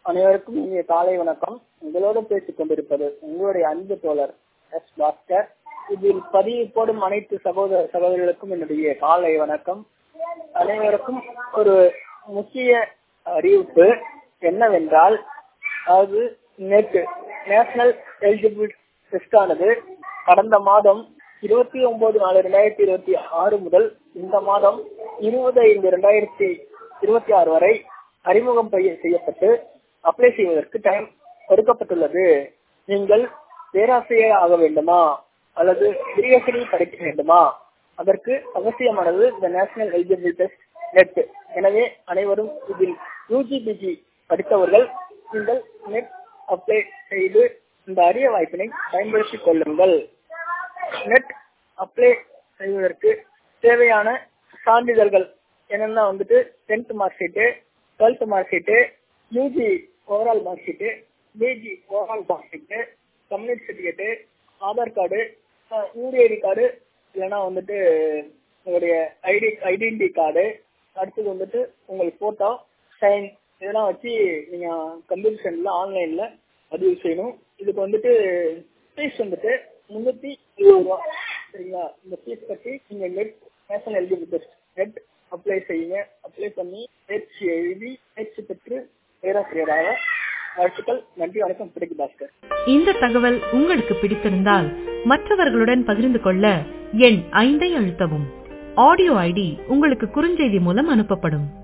அனைவருக்கும் இனிய காலை வணக்கம் உங்களோடு பேசிக் கொண்டிருப்பது உங்களுடைய அன்பு தோழர் எஸ் பாஸ்கர் இதில் பதிவு போடும் அனைத்து சகோதர சகோதரிகளுக்கும் என்னுடைய காலை வணக்கம் அனைவருக்கும் ஒரு முக்கிய அறிவிப்பு என்னவென்றால் அது நேற்று நேஷனல் எலிஜிபிள் டெஸ்ட் ஆனது கடந்த மாதம் இருபத்தி ஒன்பது நாலு ரெண்டாயிரத்தி இருபத்தி ஆறு முதல் இந்த மாதம் இருபது ஐந்து ரெண்டாயிரத்தி இருபத்தி ஆறு வரை அறிமுகம் செய்யப்பட்டு அப்ளை செய்வதற்கு டைம் ஒதுக்கப்பட்டுள்ளது நீங்கள் பேராசிரியர் ஆக வேண்டுமா அல்லது பிஎஸ்டி படிக்க வேண்டுமா அதற்கு அவசியமானது இந்த நேஷனல் எலிஜிபிள் டெஸ்ட் நெட் எனவே அனைவரும் இதில் யூஜிபிஜி படித்தவர்கள் நீங்கள் நெட் அப்ளை செய்து இந்த அரிய வாய்ப்பினை பயன்படுத்திக் கொள்ளுங்கள் நெட் அப்ளை செய்வதற்கு தேவையான சான்றிதழ்கள் என்னென்ன வந்துட்டு tenth mark sheet twelfth mark sheet UG overall mark sheet PG overall mark sheet community certificate Aadhaar card UDID card இல்லைன்னா வந்துட்டு உங்களுடைய ஐடி ஐடென்டி கார்டு அடுத்தது வந்துட்டு உங்களுக்கு போட்டோ சைன் இதெல்லாம் வச்சு நீங்க கம்ப்யூட்டர் சென்டர்ல ஆன்லைன்ல பதிவு செய்யணும் இதுக்கு வந்துட்டு ஃபீஸ் வந்துட்டு முன்னூத்தி இருபது ரூபா சரிங்களா இந்த ஃபீஸ் கட்டி நீங்க NET national eligible test NET apply செய்யுங்க அப்ளை பண்ணி தேர்ச்சி எழுதி தேர்ச்சி பெற்று பேராசிரியராக வாழ்த்துக்கள் நன்றி வணக்கம் பிடிக்கு பாஸ்கர் இந்த தகவல் உங்களுக்கு பிடித்திருந்தால் மற்றவர்களுடன் பகிர்ந்து கொள்ள எண் ஐந்தை அழுத்தவும் ஆடியோ ஐடி உங்களுக்கு குறுஞ்செய்தி மூலம் அனுப்பப்படும்